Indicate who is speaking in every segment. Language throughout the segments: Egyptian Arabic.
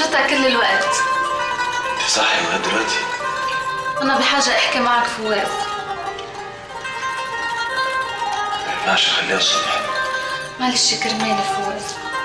Speaker 1: شفتها كل الوقت
Speaker 2: انت صاحي لغايه دلوقتي
Speaker 1: أنا بحاجة أحكي معك فواز
Speaker 2: ما ينفعش خليها الصبح
Speaker 1: معلش كرمالي فواز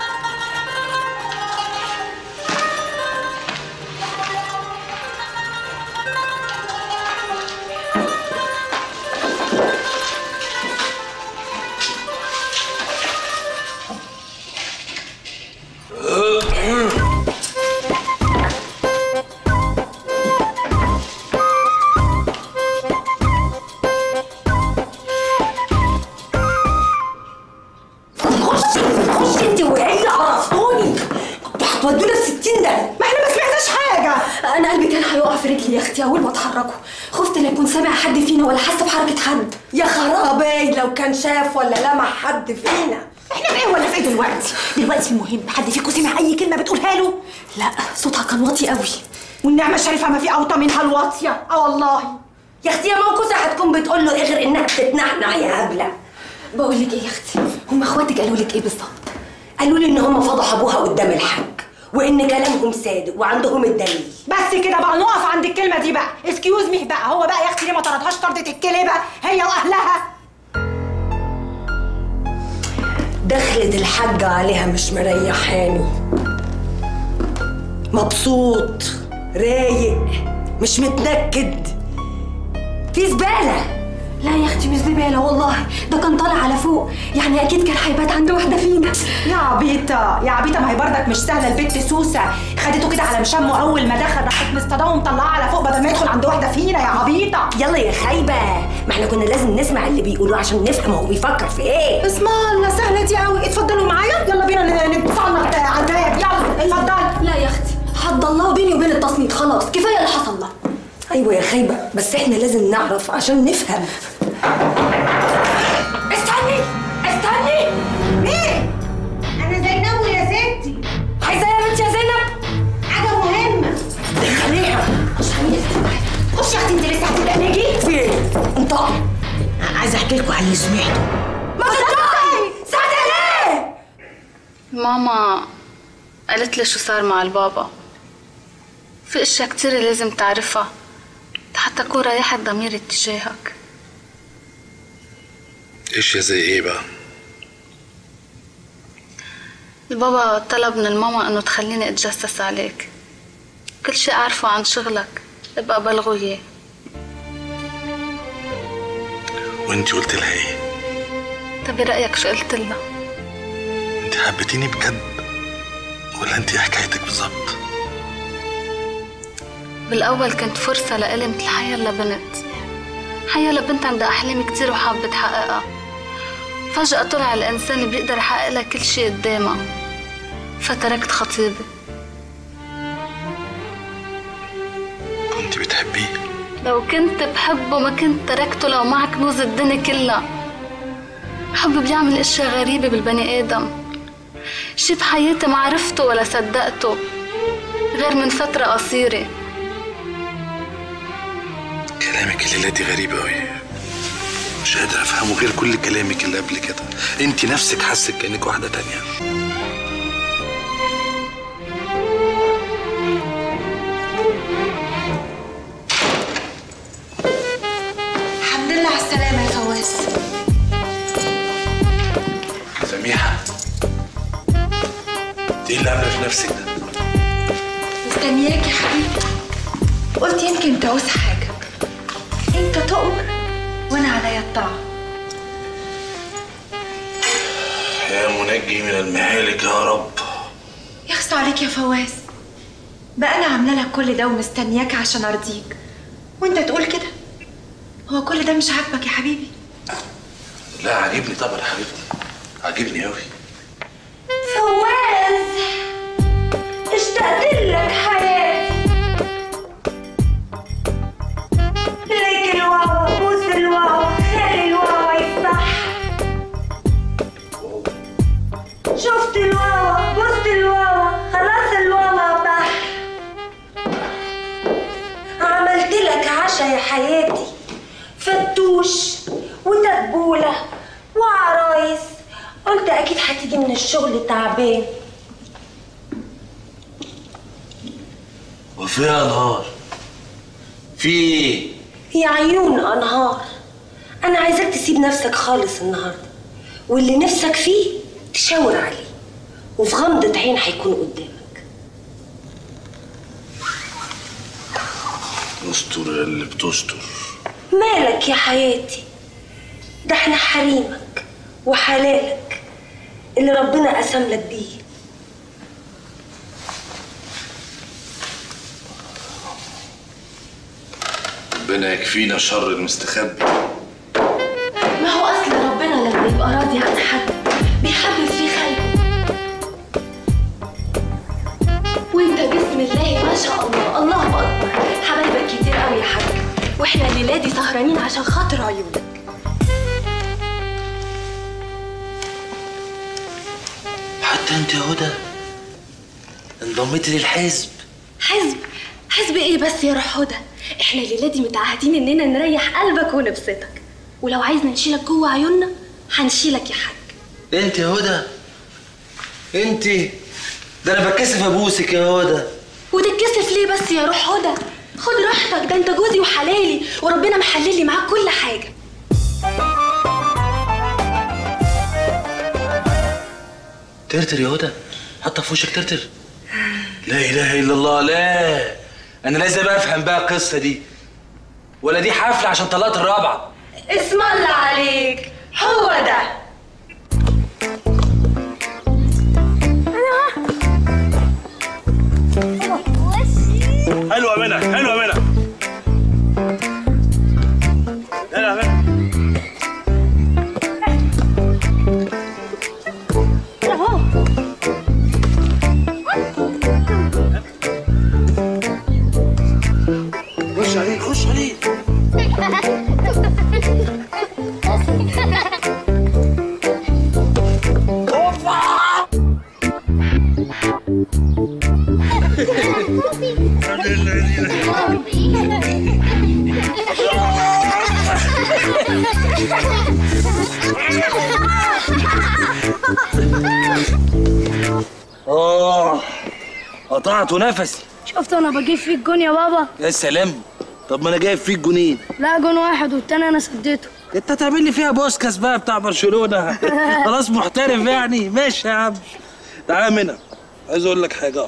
Speaker 3: خش خش انت وعيد عرفتوني كنتوا هتودونا في 60 ده
Speaker 4: ما احنا ما سمعناش حاجه
Speaker 5: انا قلبي كان هيقع في رجلي يا اختي اول ما اتحركوا خفت لا يكون سامع حد فينا ولا حس بحركه حد
Speaker 3: يا خرابي لو كان شاف ولا لمح حد فينا
Speaker 4: احنا في ايه ولا في ايه دلوقتي دلوقتي المهم حد فيكم سمع اي كلمه بتقولها له
Speaker 5: لا صوتها كان واطي قوي
Speaker 4: والنعمه الشريفه ما في اوطى منها الواطيه اه والله
Speaker 3: يا اختي يا موكوسه هتكون بتقول له ايه غير انها بتتنحنح يا هبله
Speaker 5: بقول لك ايه يا اختي هم اخواتك قالوا لك ايه بالظبط
Speaker 3: قالوا لي ان هم فضحوا ابوها قدام الحاج وان كلامهم صادق وعندهم الدليل
Speaker 4: بس كده بقى نقف عند الكلمه دي بقى اسكيوز مي بقى هو بقى يا اختي ليه ما طردهاش طردة الكلبه هي واهلها
Speaker 3: دخلت الحاجة عليها مش مريحاني مبسوط رايق مش متنكد في زبالة
Speaker 5: لا يا اختي مش زباله والله ده كان طالع على فوق يعني اكيد كان هيبات عند واحده فينا
Speaker 4: يا عبيطه يا عبيطه ما هي بردك مش سهله البت سوسه خدته كده على مشمه اول ما دخل راحت مصطدمه ومطلعاه على فوق بدل ما يدخل عند واحده فينا يا عبيطه
Speaker 3: يلا يا خايبة ما احنا كنا لازم نسمع اللي بيقولوه عشان نفهم هو بيفكر في ايه
Speaker 4: اسم الله سهله دي قوي اتفضلوا معايا يلا بينا نتصنت على الباب يلا اتفضل
Speaker 5: لا يا اختي حد الله بيني وبين التصنيت خلاص كفايه اللي حصل ده
Speaker 3: ايوه يا خايبة بس احنا لازم نعرف عشان نفهم استني استني
Speaker 4: ايه انا زينب يا ستي
Speaker 3: عايزة إيه يا بنت يا زينب
Speaker 4: حاجه مهمه
Speaker 3: دخليها
Speaker 4: خش يا اختي انت لسه هتتقلقي
Speaker 3: في ايه انطقي
Speaker 4: عايزه احكي لكم على اللي سمعته
Speaker 3: ما تنطقي ساعتها ليه
Speaker 1: ماما قالت لي شو صار مع البابا في اشياء كتير لازم تعرفها حتى اكون ريحت ضميري اتجاهك
Speaker 2: ايش يا زي ايه بقى
Speaker 1: البابا طلب من الماما انه تخليني اتجسس عليك كل شيء اعرفه عن شغلك ابقى بلغه اياه
Speaker 2: وانت قلت لها ايه
Speaker 1: طب برايك شو قلت لها
Speaker 2: انت حبيتيني بجد ولا انت إيه حكايتك بالظبط
Speaker 1: بالاول كنت فرصه لإلي مثل حيلا بنت حيلا بنت عندها احلام كتير وحابه تحققها فجأة طلع الإنسان اللي بيقدر يحقق لها كل شيء قدامها فتركت خطيبي
Speaker 2: كنت بتحبيه
Speaker 1: لو كنت بحبه ما كنت تركته لو مع كنوز الدنيا كلها حب بيعمل اشياء غريبة بالبني آدم شي بحياتي ما عرفته ولا صدقته غير من فترة قصيرة
Speaker 2: كلامك الليلة دي غريب قوي مش قادر افهمه غير كل كلامك اللي قبل كده انت نفسك حاسك كانك واحدة تانية
Speaker 4: الحمد لله على السلامه يا فواز
Speaker 2: سميحة انت ايه اللي عاملة في نفسك ده؟
Speaker 5: مستنياك يا حبيبي
Speaker 4: قلت يمكن تعوز حاجه انت تؤمر وانا عليا الطاعه
Speaker 2: يا منجي من المهالك يا رب
Speaker 4: يخص عليك يا فواز بقى انا عامله لك كل ده ومستنياك عشان ارضيك وانت تقول كده هو كل ده مش عاجبك يا حبيبي
Speaker 2: لا عاجبني طبعا يا حبيبتي عاجبني قوي
Speaker 3: فواز اشتقت لك حياتي ليك الواوا بوس الواوا خلي الواوا يصح شفت الواوا بوست الواوا خلاص الواوا بح عملت لك عشا يا حياتي فتوش وتبولة وعرايس قلت اكيد هتيجي من الشغل تعبان
Speaker 2: وفيها نهار في ايه
Speaker 3: يا عيون انهار انا عايزاك تسيب نفسك خالص النهارده واللي نفسك فيه تشاور عليه وفي غمضة عين هيكون قدامك
Speaker 2: استر يا اللي بتستر
Speaker 3: مالك يا حياتي ده احنا حريمك وحلالك اللي ربنا قسم لك بيه
Speaker 2: ربنا يكفينا شر المستخبي
Speaker 5: ما هو اصل ربنا لما يبقى راضي عن حد بيحبب فيه خلقه وانت بسم الله ما شاء الله الله اكبر حبايبك كتير قوي يا حاج واحنا الليله دي سهرانين عشان خاطر عيونك
Speaker 6: حتى انت يا هدى انضميتي للحزب
Speaker 5: حزب حزب ايه بس يا روح هدى احنا الليله دي متعهدين اننا نريح قلبك ونبسطك ولو عايزنا نشيلك جوه عيوننا هنشيلك يا حاج
Speaker 6: انت يا هدى انت ده انا بتكسف ابوسك يا هدى
Speaker 5: وتتكسف ليه بس يا روح هدى خد راحتك ده انت جوزي وحلالي وربنا محلل لي معاك كل حاجه
Speaker 6: ترتر يا هدى حاطه في وشك ترتر
Speaker 2: لا اله الا الله لا انا لازم افهم بقى القصه دي ولا دي حفله عشان طلعت الرابعه
Speaker 5: اسم الله عليك هو ده
Speaker 7: حلوه منك حلوه منك حلوه منك
Speaker 6: خش عليه خش عليه
Speaker 2: اه قطعت نفسي
Speaker 8: شفت انا بجيب فيك جون يا بابا
Speaker 2: يا سلام طب ما انا جايب فيك جونين
Speaker 8: لا جون واحد والتاني انا سديته
Speaker 2: انت تعمل لي فيها بوسكاس بقى بتاع برشلونه خلاص محترف يعني ماشي يا عم تعالى هنا عايز اقول لك حاجه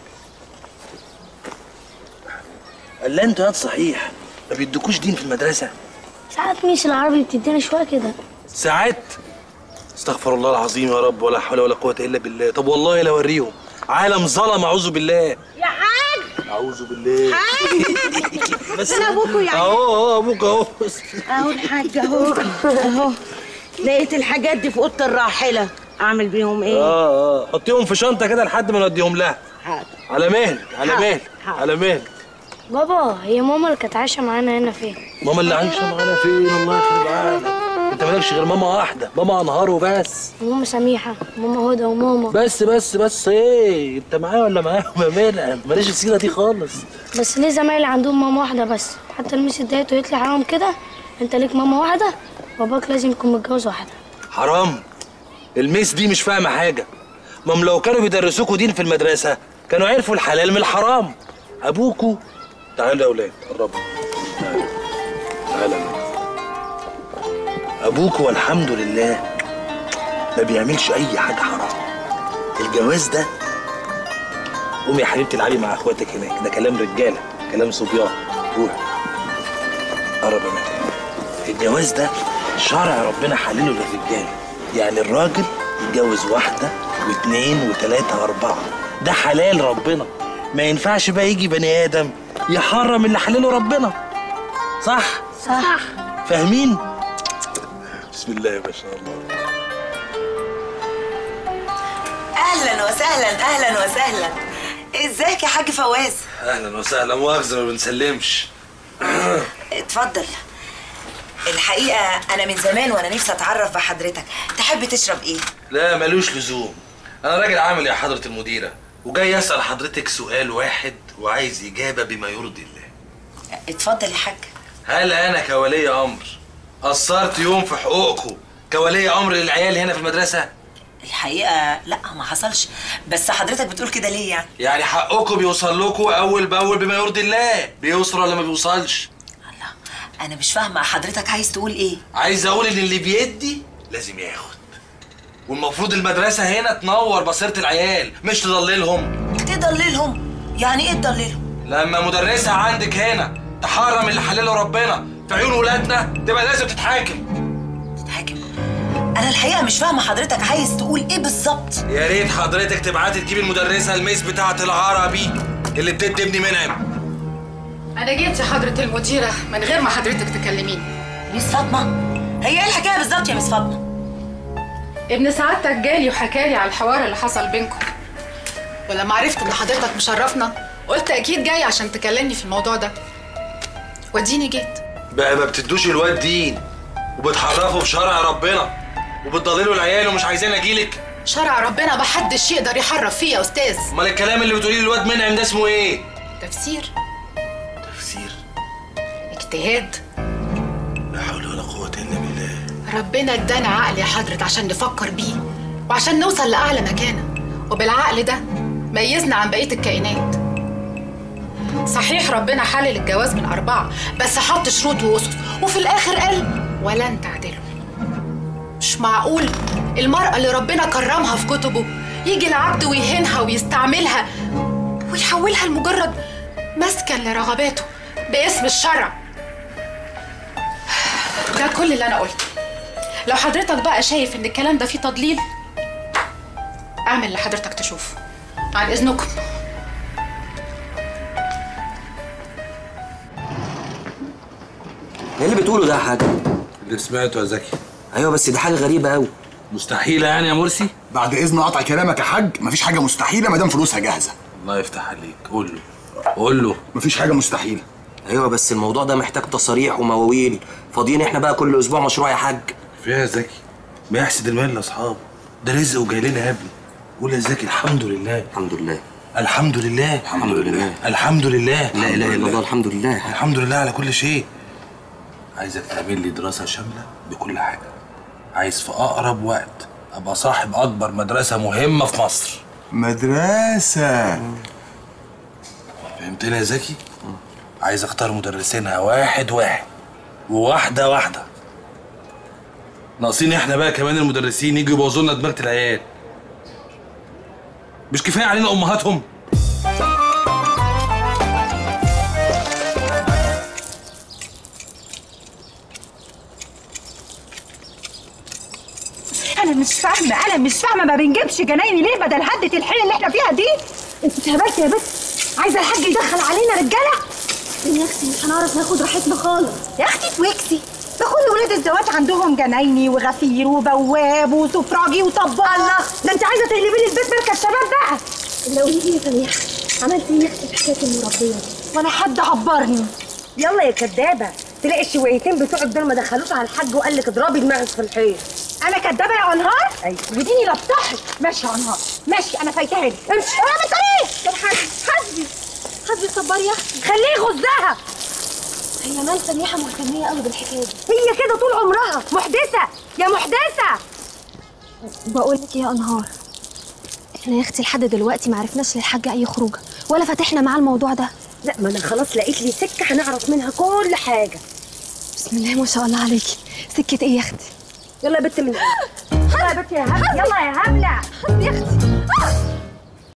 Speaker 2: قال انتوا يا صحيح ما بيدوكوش دين في المدرسه
Speaker 8: ساعات ميس العربي بتدينا شويه كده
Speaker 2: ساعات استغفر الله العظيم يا رب ولا حول ولا قوه الا بالله طب والله لا اوريهم عالم ظلم اعوذ بالله
Speaker 9: يا حاج
Speaker 2: اعوذ بالله بس
Speaker 9: أنا أبوكوا يعني.
Speaker 2: اهو اهو ابوك اهو
Speaker 9: اهو الحاج اهو اهو لقيت الحاجات دي في اوضه الراحله اعمل بيهم ايه
Speaker 2: اه اه حطيهم في شنطه كده لحد ما نوديهم لها
Speaker 9: حاضر
Speaker 2: على مهلك على
Speaker 9: حاضر،
Speaker 2: مهلك
Speaker 9: حاضر.
Speaker 2: على مهلك
Speaker 8: بابا هي ماما اللي كانت عايشه معانا هنا فين
Speaker 2: ماما اللي عايشه معانا فين الله يخرب عقلك انت مالكش غير ماما واحده ماما انهار وبس
Speaker 8: ماما سميحه ماما هدى وماما
Speaker 2: بس بس بس ايه انت معايا ولا معايا يا مانع ماليش السيره دي خالص
Speaker 8: بس ليه زمايلي عندهم ماما واحده بس حتى الميس اتضايقت وقالت لي حرام كده انت ليك ماما واحده باباك لازم يكون متجوز واحده
Speaker 2: حرام الميس دي مش فاهمه حاجه مام لو كانوا بيدرسوكوا دين في المدرسه كانوا عرفوا الحلال من الحرام ابوكوا تعالوا يا اولاد قربوا تعالوا تعالوا يا أولاد. ابوكوا والحمد لله ما بيعملش اي حاجه حرام الجواز ده قومي يا حبيبتي العبي مع اخواتك هناك ده كلام رجاله كلام صبيان روح قرب يا مهدي. الجواز ده شرع ربنا حلله للرجاله يعني الراجل يتجوز واحده واثنين وثلاثه واربعه ده حلال ربنا ما ينفعش بقى يجي بني ادم يحرم اللي حلله ربنا صح
Speaker 8: صح
Speaker 2: فاهمين بسم الله ما شاء الله
Speaker 10: اهلا وسهلا اهلا وسهلا ازيك يا حاج فواز
Speaker 2: اهلا وسهلا مؤاخذه ما بنسلمش
Speaker 10: اتفضل الحقيقه انا من زمان وانا نفسي اتعرف بحضرتك تحب تشرب ايه
Speaker 2: لا ملوش لزوم انا راجل عامل يا حضره المديره وجاي اسال حضرتك سؤال واحد وعايز اجابه بما يرضي الله
Speaker 10: اتفضل يا حاج
Speaker 2: هل انا كولي امر قصرت يوم في حقوقكم كولي امر للعيال هنا في المدرسه
Speaker 10: الحقيقه لا ما حصلش بس حضرتك بتقول كده ليه يعني
Speaker 6: يعني حقكم بيوصل لكم اول باول بما يرضي الله بيوصل ولا ما بيوصلش
Speaker 10: انا مش فاهمه حضرتك عايز تقول ايه
Speaker 6: عايز اقول ان اللي بيدي لازم ياخد والمفروض المدرسه هنا تنور بصيره العيال مش تضللهم
Speaker 10: تضللهم يعني ايه تضللهم
Speaker 6: لما مدرسه عندك هنا تحرم اللي حلله ربنا في عيون ولادنا تبقى لازم تتحاكم
Speaker 10: انا الحقيقه مش فاهمه حضرتك عايز تقول ايه بالظبط
Speaker 6: يا ريت حضرتك تبعتي تجيبي المدرسه الميس بتاعه العربي اللي بتدي ابني منعم
Speaker 11: أنا جيت يا حضرة المديرة من غير ما حضرتك تكلميني
Speaker 10: ميس فاطمة هي ايه الحكاية بالظبط يا ميس فاطمة؟
Speaker 11: ابن سعادتك جالي وحكالي على الحوار اللي حصل بينكم ولما عرفت إن حضرتك مشرفنا قلت أكيد جاي عشان تكلمني في الموضوع ده وديني جيت
Speaker 6: بقى ما بتدوش الواد دين وبتحرفوا بشرع ربنا وبتضللوا العيال ومش عايزين اجيلك
Speaker 11: شرع ربنا محدش يقدر يحرف فيه يا أستاذ
Speaker 6: امال الكلام اللي بتقوليه للواد منعم ده اسمه ايه
Speaker 11: تفسير
Speaker 6: تفسير
Speaker 11: اجتهاد
Speaker 6: لا حول ولا قوه الا بالله
Speaker 11: ربنا ادانا عقل يا حضرة عشان نفكر بيه وعشان نوصل لأعلى مكانة وبالعقل ده ميزنا عن بقية الكائنات صحيح ربنا حلل الجواز من أربعة بس حط شروط وأسس وفي الآخر قال ولن تعدلوا مش معقول المرأة اللي ربنا كرمها في كتبه يجي العبد ويهينها ويستعملها ويحولها لمجرد مسكن لرغباته باسم الشرع ده كل اللي أنا قلته لو حضرتك بقى شايف إن الكلام ده فيه تضليل اعمل اللي حضرتك تشوفه عن إذنكم
Speaker 12: ايه اللي بتقوله ده يا حاج؟
Speaker 2: اللي سمعته يا زكي
Speaker 12: ايوه بس دي حاجه غريبه قوي
Speaker 2: مستحيله يعني يا مرسي
Speaker 13: بعد اذن قطع كلامك يا حاج مفيش حاجه مستحيله ما دام فلوسها جاهزه
Speaker 2: الله يفتح عليك قول له قول له
Speaker 13: مفيش حاجه مستحيله
Speaker 12: ايوه بس الموضوع ده محتاج تصاريح ومواويل فاضيين احنا بقى كل اسبوع مشروع يا حاج
Speaker 2: فيها يا زكي ما يحسد المال لاصحابه ده رزق وجاي لنا يا ابني قول يا زكي الحمد لله
Speaker 12: الحمد لله
Speaker 2: الحمد لله
Speaker 12: الحمد لله
Speaker 2: الحمد لله
Speaker 12: لا اله الا الله الحمد لله
Speaker 2: الحمد لله على كل شيء عايزك تعمل لي دراسه شامله بكل حاجه عايز في اقرب وقت ابقى صاحب اكبر مدرسه مهمه في مصر
Speaker 13: مدرسه
Speaker 2: فهمتني يا زكي عايز اختار مدرسينها واحد واحد وواحده واحده ناقصين احنا بقى كمان المدرسين يجوا يبوظوا لنا دماغه العيال مش كفايه علينا امهاتهم
Speaker 14: انا مش فاهمه انا مش فاهمه ما بنجيبش جنايني ليه بدل هدة الحيل اللي احنا فيها دي انت اتهبلتي يا بت عايزه الحاج يدخل علينا رجاله
Speaker 5: يا اختي مش هنعرف ناخد راحتنا خالص
Speaker 14: يا اختي توكسي ده كل ولاد الزواج عندهم جنايني وغفير وبواب وسفراجي وطباخ الله ده انت عايزه تقلبي لي البيت مركز شباب بقى
Speaker 5: لو قولي لي يا سميحه عملتي ايه يا اختي في حكايه المربيه دي
Speaker 14: ولا حد عبرني يلا يا كدابه تلاقي الشويتين بتوعك دول ما دخلوش على الحاج وقال لك اضربي دماغك في الحيط انا كدابه يا انهار ايوه وديني لفتحك ماشي يا انهار ماشي انا فايتها لك امشي انا من طريق الحاج حسبي
Speaker 5: حسبي صبري يا اختي
Speaker 14: خليه يغزها
Speaker 5: هي مال سميحه مهتميه قوي بالحكايه دي
Speaker 14: هي كده طول عمرها محدثه يا محدثه
Speaker 5: بقول لك يا انهار احنا يا اختي لحد دلوقتي ما عرفناش للحاج اي خروجه ولا فتحنا معاه الموضوع ده
Speaker 14: لا ما انا خلاص لقيت لي سكه هنعرف منها كل حاجه
Speaker 5: بسم الله ما شاء الله عليكي سكه ايه يا اختي
Speaker 14: يلا يا بت من يلا يا بت يا هبله يلا يا هبله
Speaker 5: يا اختي